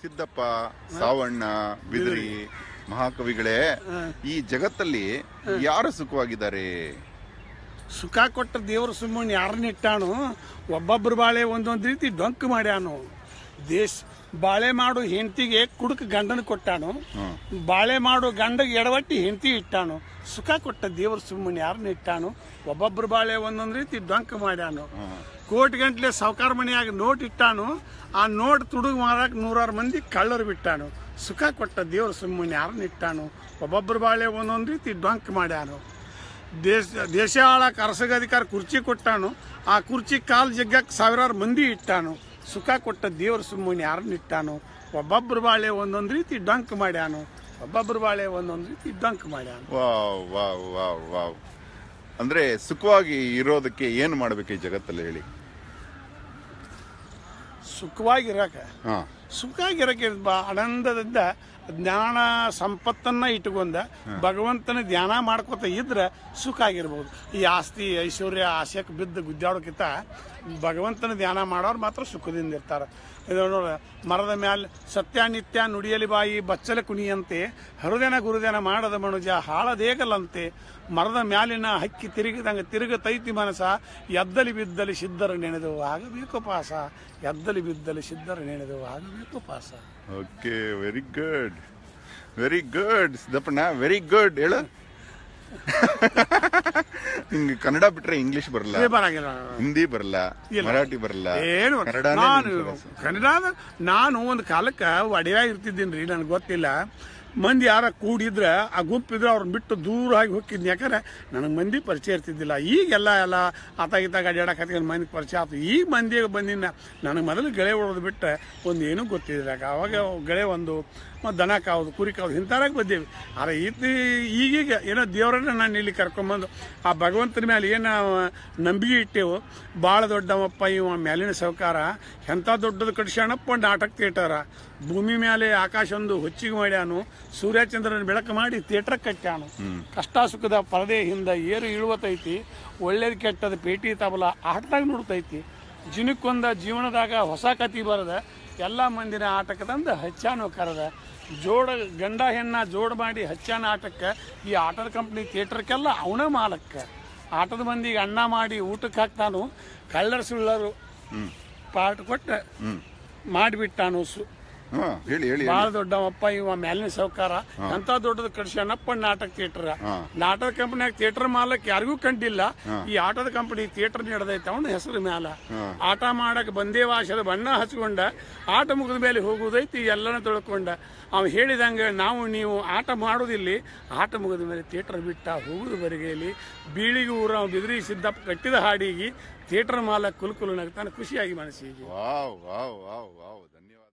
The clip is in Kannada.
ಸಿದ್ದಪ್ಪ ಸಾವಣ್ಣ ಬಿದಿರಿ ಮಹಾಕವಿಗಳೇ ಈ ಜಗತ್ತಲ್ಲಿ ಯಾರು ಸುಖವಾಗಿದ್ದಾರೆ ಸುಖ ಕೊಟ್ಟ ದೇವ್ರ ಸುಮ್ಮನೆ ಯಾರನ್ನ ಇಟ್ಟಾನು ಒಬ್ಬೊಬ್ರು ಬಾಳೆ ಒಂದೊಂದು ರೀತಿ ಡೊಂಕ್ ಮಾಡ್ಯಾನು ದೇಶ ಬಾಳೆ ಮಾಡು ಹೆಂಡತಿಗೆ ಕುಡುಕ ಗಂಡನ ಕೊಟ್ಟಾನು ಬಾಳೆ ಮಾಡು ಗಂಡಗೆ ಎಡವಟ್ಟಿ ಹೆಂಡತಿ ಇಟ್ಟಾನು ಸುಖ ಕೊಟ್ಟ ದೇವ್ರ ಸುಮ್ಮನೆ ಯಾರನ್ನ ಇಟ್ಟಾನು ಒಬ್ಬೊಬ್ರು ಬಾಳೆ ಒಂದೊಂದು ರೀತಿ ಡೊಂಕ್ ಮಾಡ್ಯಾನು ಕೋಟಿ ಗಂಟ್ಲೆ ಸಾವುಕಾರ ಮನೆಯಾಗ ನೋಟ್ ಇಟ್ಟಾನು ಆ ನೋಟ್ ತುಡುಗು ಮಾರಕ್ ನೂರಾರು ಮಂದಿ ಕಳ್ಳರು ಬಿಟ್ಟಾನು ಸುಖ ಕೊಟ್ಟ ದೇವ್ರ ಸುಮ್ಮನೆ ಯಾರನ್ನ ಇಟ್ಟಾನು ಒಬ್ಬೊಬ್ರು ಬಾಳೆ ಒಂದೊಂದು ರೀತಿ ಡೊಂಕ್ ಮಾಡ್ಯಾನು ದೇಶ ದೇಶ ಆಳಕ್ಕೆ ಅರಸಗಾಧಿಕಾರ ಕುರ್ಚಿ ಕೊಟ್ಟಾನು ಆ ಕುರ್ಚಿ ಕಾಲು ಜಗ್ಗಕ್ಕೆ ಸಾವಿರಾರು ಮಂದಿ ಇಟ್ಟಾನು ಸುಖ ಕೊಟ್ಟ ದೇವ್ರ ಸುಮ್ಮನೆ ಯಾರನ್ನ ಇಟ್ಟಾನು ಒಬ್ಬೊಬ್ರು ಬಾಳೆ ಒಂದೊಂದು ರೀತಿ ಡಂಕ್ ಮಾಡ್ಯಾನು ಒಬ್ಬೊಬ್ರು ಬಾಳೆ ಒಂದೊಂದು ರೀತಿ ಡಂಕ್ ಮಾಡ್ಯಾನು ವಾವ್ ವಾವ್ ವಾವ್ ವಾವ್ ಅಂದ್ರೆ ಸುಖವಾಗಿ ಇರೋದಕ್ಕೆ ಏನು ಮಾಡ್ಬೇಕು ಈ ಜಗತ್ತಲ್ಲಿ ಹೇಳಿ ಸುಖವಾಗಿರಕ ಹಾ ಸುಖಾಗಿರಕ್ಕೆ ಬಾ ಆನಂದದಿಂದ ಜ್ಞಾನ ಸಂಪತ್ತನ್ನ ಇಟ್ಕೊಂಡ ಭಗವಂತನ ಧ್ಯಾನ ಮಾಡ್ಕೊತ ಇದ್ರೆ ಸುಖ ಆಗಿರ್ಬೋದು ಈ ಆಸ್ತಿ ಐಶ್ವರ್ಯ ಆಸೆಕ್ಕೆ ಬಿದ್ದು ಗುದ್ದಾಡೋಕ್ಕಿಂತ ಭಗವಂತನ ಧ್ಯಾನ ಮಾಡೋರು ಮಾತ್ರ ಸುಖದಿಂದ ಇರ್ತಾರೆ ಇದು ನೋಡ ಮರದ ಮ್ಯಾಲ ಸತ್ಯ ನಿತ್ಯ ನುಡಿಯಲಿ ಬಾಯಿ ಬಚ್ಚಲ ಕುಣಿಯಂತೆ ಹರುದೆನ ಗುರುದೆನ ಮಾಡದ ಮನುಜ ಹಾಳದೇಗಲಂತೆ ಮರದ ಮ್ಯಾಲಿನ ಹಕ್ಕಿ ತಿರುಗಿದಂಗ ತಿರುಗತೈತಿ ಮನಸ ಎದ್ದಲಿ ಬಿದ್ದಲಿ ಸಿದ್ಧರು ನೆನೆದು ಆಗಬೇಕು ಪಾಸ ಎದ್ದಲಿ ಬಿದ್ದಲಿ ಸಿದ್ಧರು ನೆನೆದು ಆಗಬೇಕು ಪಾಸ okay very good very good ಸಿದ್ದಪ್ಪಣ್ಣ ವೆರಿ ಗುಡ್ ಹೇಳು ನಿಂಗೆ ಕನ್ನಡ ಬಿಟ್ರೆ ಇಂಗ್ಲಿಷ್ ಬರಲ್ಲ ಏ ಬರಂಗಿಲ್ಲ ಹಿಂದಿ ಬರಲ್ಲ ಮರಾಠಿ ಬರಲ್ಲ ಏನು ಕನ್ನಡನೇ ನಾನು ನಿನ್ ಸೊಗಸು. ಕನ್ನಡ ನಾನು ಒಂದು ಕಾಲಕ್ಕೆ ಒಡೆಯ ಇರ್ತಿದ್ದೀನಿ ರೀ ನನಗೆ ಗೊತ್ತಿಲ್ಲ ಮಂದಿ ಯಾರ ಕೂಡಿದ್ರ ಆ ಗುಂಪಿದ್ರೆ ಅವ್ರನ್ನ ಬಿಟ್ಟು ದೂರ ಆಗಿ ಹೋಗಿದ್ನಿ ಯಾಕಂದ್ರೆ ನನಗೆ ಮಂದಿ ಪರಿಚಯ ಇರ್ತಿದ್ದಿಲ್ಲ ಈಗೆಲ್ಲ ಎಲ್ಲ ಆತ ಈತ ಅಡ್ಯಾಡಕ್ಕೆ ಹತ್ಕೊಂಡು ಮಂದಿ ಪರಿಚಯ ಆಯ್ತು ಈಗ ಮಂದಿಗೆ ಬಂದಿನ ನನಗೆ ಮೊದಲು ಗೆಳೆ ಹೊಡೋದು ಬಿಟ್ಟು ಒಂದು ಏನೂ ಗೊತ್ತಿದ್ದಿಲ್ಲ ಅವಾಗ ಗೆಳೆ ಒಂದು ಮತ್ತು ದನ ಕಾವುದು ಕುರಿ ಕಾವುದು ಇಂಥರಾಗ ಬಂದೇವಿ ಆದ್ರೆ ಇತ್ತು ಈಗೀಗ ಏನೋ ದೇವರನ್ನ ನಾನು ಇಲ್ಲಿ ಕರ್ಕೊಂಬಂದು ಆ ಭಗವಂತನ ಮೇಲೆ ಏನು ನಂಬಿಕೆ ಇಟ್ಟೆವು ಭಾಳ ದೊಡ್ಡವಪ್ಪ ಇವ ಮ್ಯಾಲಿನ ಸೌಕಾರ ಎಂಥ ದೊಡ್ಡದು ಕಟ್ಸ್ಯಾಣಪ್ಪ ನಾಟಕ ಥಿಯೇಟರ ಭೂಮಿ ಮೇಲೆ ಆಕಾಶ ಒಂದು ಹೊಚ್ಚಿಗೆ ಮಾಡ್ಯಾನು ಸೂರ್ಯಚಂದ್ರನ ಬೆಳಕು ಮಾಡಿ ಥಿಯೇಟರ್ ಕಟ್ಟ್ಯಾನು ಕಷ್ಟ ಸುಖದ ಪರದೆ ಹಿಂದ ಏರು ಇಳುವತೈತಿ ಒಳ್ಳೇದು ಕೆಟ್ಟದ ಪೇಟಿ ತಬಲ ಆಟದಾಗ ನೋಡ್ತೈತಿ ಜಿನಕ್ಕೊಂದ ಜೀವನದಾಗ ಹೊಸ ಕತಿ ಬರದ ಎಲ್ಲ ಮಂದಿನ ಆಟಕ್ಕೆ ತಂದು ಹಚ್ಚಾನು ಕರೆದ ಜೋಡ ಗಂಡ ಹೆಣ್ಣ ಜೋಡ್ ಮಾಡಿ ಹಚ್ಚಾನ ಆಟಕ್ಕೆ ಈ ಆಟದ ಕಂಪ್ನಿ ಥಿಯೇಟರ್ಗೆಲ್ಲ ಅವನ ಮಾಲಕ್ಕ ಆಟದ ಮಂದಿಗೆ ಅನ್ನ ಮಾಡಿ ಊಟಕ್ಕೆ ಹಾಕ್ತಾನು ಕಳ್ಳರ ಸುಳ್ಳರು ಪಾಠ ಕೊಟ್ಟು ಮಾಡಿಬಿಟ್ಟಾನು ಸು ಹಾ ಹೇಳಿ ಹೇಳಿ ಭಾಳ ದೊಡ್ಡವಪ್ಪ ಇವ ಮ್ಯಾಲಿನ ಸೌಕಾರ ಅಂತ ದೊಡ್ಡದು ಕಡ್ಸ್ಯಾನಪ್ಪ ನಾಟಕ ಥಿಯೇಟರ್ ನಾಟಕ ಕಂಪನಿಯಾಗ ಥಿಯೇಟರ್ ಮಾಲಕ್ ಯಾರಿಗೂ ಕಂಡಿಲ್ಲ ಈ ಆಟದ ಕಂಪನಿ ಥಿಯೇಟರ್ ನಡೆದೈತೆ ಅವನ ಹೆಸರು ಮ್ಯಾಲ ಆಟ ಮಾಡಕ್ ಬಂದೇವಾಸದ ಬಣ್ಣ ಹಚ್ಕೊಂಡ ಆಟ ಮುಗಿದ ಮೇಲೆ ಹೋಗುದೈತಿ ಎಲ್ಲನ ತಿಳ್ಕೊಂಡ ಅವ ಹೇಳಿದಂಗೆ ನಾವು ನೀವು ಆಟ ಮಾಡೋದಿಲ್ಲಿ ಆಟ ಮುಗಿದ ಮೇಲೆ ಥಿಯೇಟರ್ ಬಿಟ್ಟ ಹೋಗುದು ಬರಿಗೆಯಲ್ಲಿ ಬೀಳಿಗೆ ಊರ ಅವ ಬಿದಿರಿ ಸಿದ್ದಪ್ಪ ಕಟ್ಟಿದ ಹಾಡಿಗೆ ಥಿಯೇಟರ್ ಮಾಲಕ್ ಕುಲ್ಕುಲು ನಗ್ತಾನೆ ಖುಷಿಯಾಗಿ ಮನಸ್ಸಿಗೆ ವಾವ್ ವಾವ್ ವಾವ್ ವಾವ್ ಧನ್ಯವಾದ